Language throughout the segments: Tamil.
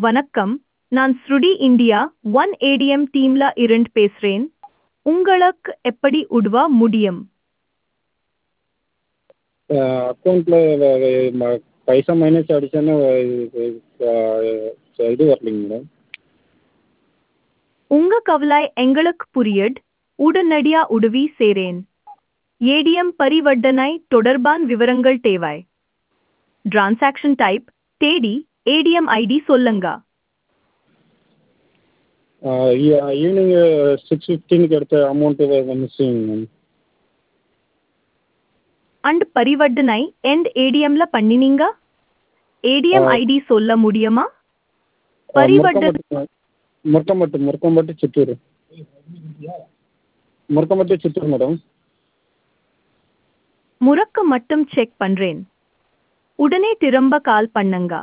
வணக்கம் நான் ஸ்ருடி இந்தியா ஒன் ஏடிஎம் டீம்ல இருந்து பேசுறேன் உங்களுக்கு எப்படி உதவ முடியும் அக்கௌண்ட்டில் பைசா மைனஸ் அடிச்சோன்னே இது வரலைங்க மேடம் உங்க கவலை எங்களுக்கு புரியுது உடனடியா உதவி செய்றேன் ஏடிஎம் பரிவர்த்தனை தொடர்பான விவரங்கள் தேவை டிரான்சாக்ஷன் டைப் தேடி ஏடிஎம் ஐடி சொல்லுங்க ஈவினிங் சிக்ஸ் ஃபிஃப்டீனுக்கு எடுத்த அமௌண்ட்டு மிஸ்ஸிங் மேம் அண்ட் பரிவர்த்தனை எண்ட் ஏடிஎம்ல பண்ணினீங்க ஏடிஎம் ஐடி சொல்ல முடியுமா பரிவர்த்தனை முருக்கம்பட்டு முருக்கம்பட்டு சித்தூர் முருக்கம்பட்டு சித்தூர் மேடம் முறக்க மட்டும் செக் பண்றேன் உடனே திரும்ப கால் பண்ணுங்க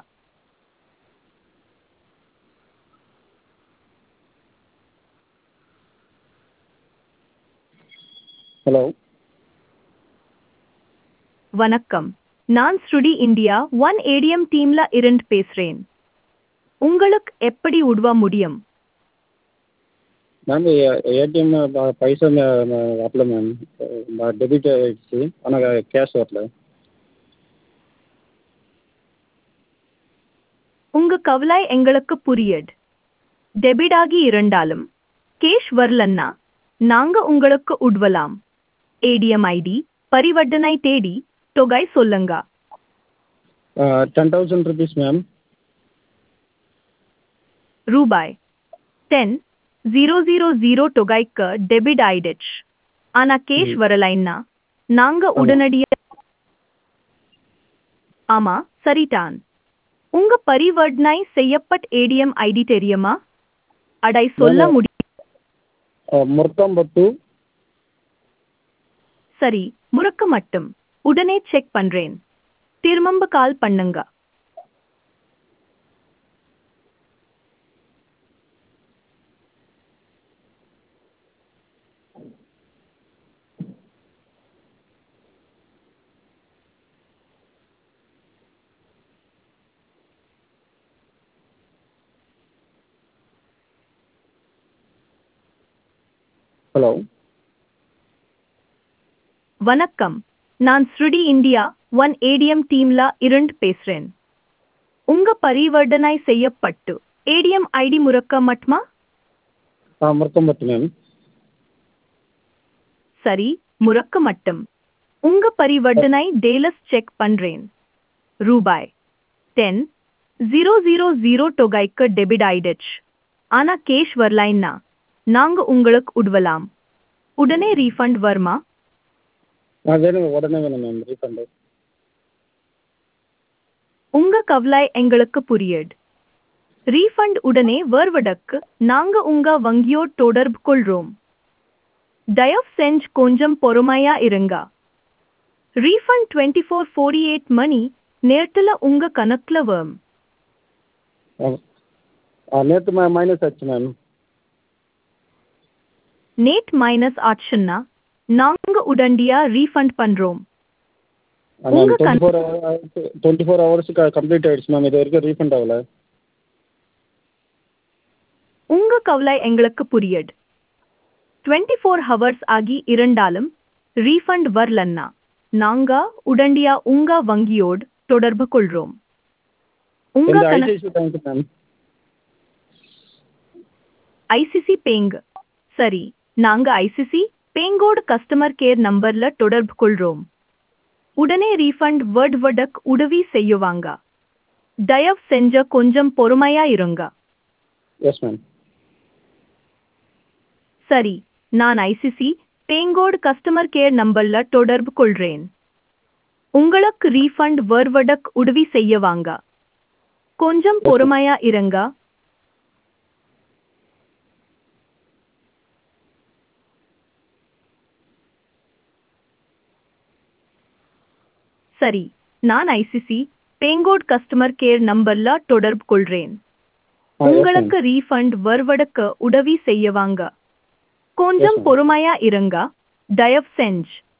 ஹலோ வணக்கம் நான் ஸ்ருடி இந்தியா ஒன் ஏடிஎம் டீம்ல இருந்து பேசுறேன் உங்களுக்கு எப்படி உதவ முடியும் மேம் ஏடிஎம் பைசா வரல மேம் டெபிட் ஆகிடுச்சு ஆனால் கேஷ் வரல உங்க கவலை எங்களுக்கு புரியுது டெபிட் ஆகி இருந்தாலும் கேஷ் வரலன்னா நாங்க உங்களுக்கு உதவலாம் ஏடிஎம் ஐடி பரிவர்த்தனை தேடி தொகை சொல்லுங்க டென் தௌசண்ட் ருபீஸ் மேம் ரூபாய் டென் ஜீரோ ஜீரோ ஜீரோ தொகைக்கு டெபிட் ஆயிடுச்சு ஆனா கேஷ் வரலைன்னா நாங்க உடனடியா ஆமா சரிதான் உங்க பரிவர்த்தனை செய்யப்பட்ட ஏடிஎம் ஐடி தெரியுமா அடை சொல்ல முடியும் முருக்கம்பட்டு சரி முறக்க மட்டும் உடனே செக் பண்றேன் திரும்ப கால் பண்ணுங்க ஹலோ வணக்கம் நான் ஸ்ருடி இந்தியா ஒன் ஏடிஎம் டீம்ல இருந்து பேசுறேன் உங்க பரிவர்த்தனை செய்யப்பட்டு ஏடிஎம் ஐடி முறக்க மட்டுமா ஆ முருக்கம்பட்டு மேம் சரி முறக்க மட்டும் உங்க பரிவர்த்தனை டேலஸ் செக் பண்றேன் ரூபாய் டென் ஜீரோ ஜீரோ ஜீரோ தொகைக்கு டெபிட் ஆயிடுச்சு ஆனா கேஷ் வரலைன்னா நாங்க உங்களுக்கு உதவலாம் உடனே ரீஃபண்ட் வருமா ஆ வேணும் உடனே வேணும் மேம் ரீஃபண்டு உங்க கவலை எங்களுக்கு புரியுது ரீஃபண்ட் உடனே வருவதற்கு நாங்க உங்க வங்கியோட் தொடர்பு கொள்றோம் தயவு செஞ்சு கொஞ்சம் பொறுமையா இருங்க refund twenty four forty eight மணி நேரத்தில் உங்க கணக்குல வரும் நேற்று மைனஸ் ஆச்சு மேம் நேட் மைனஸ் ஆச்சுன்னா நாங்க உடனடியா ரீஃபண்ட் பண்றோம் உங்க twenty four hours twenty four ஹவர்ஸுக்கு கம்ப்ளீட் ஆகிடுச்சு மேம் இது வரைக்கும் ரீஃபண்ட் ஆகல உங்க கவலை எங்களுக்கு புரியுது டுவெண்ட்டி ஃபோர் ஹவர்ஸ் ஆகி இருந்தாலும் ரீஃபண்ட் வரலன்னா நாங்க உடனடியா உங்க வங்கியோடு தொடர்பு கொள்றோம் உங்க இந்த கணக்கு ICIC bank ma'am ICC bank சரி நாங்க ஐசிசி பேங்கோடு கஸ்டமர் கேர் நம்பர்ல தொடர்பு கொள்றோம் உடனே ரீஃபண்ட் வேர்ட் வடக் உதவி செய்யுவாங்க தயவு செஞ்ச கொஞ்சம் பொறுமையா இருங்க எஸ் மேம் சரி நான் ஐசிசி பேங்கோடு கஸ்டமர் கேர் நம்பர்ல தொடர்பு கொள்றேன் உங்களுக்கு ரீஃபண்ட் வருவதற்கு உதவி செய்யவாங்க கொஞ்சம் பொறுமையா இருங்க சரி நான் ஐசிசி பேங்கோட் கஸ்டமர் கேர் நம்பர்ல தொடர்பு கொள்றேன் உங்களுக்கு ரீஃபண்ட் வருவதற்கு உதவி செய்யவாங்க கொஞ்சம் பொறுமையா இருங்க தயவு செஞ்சு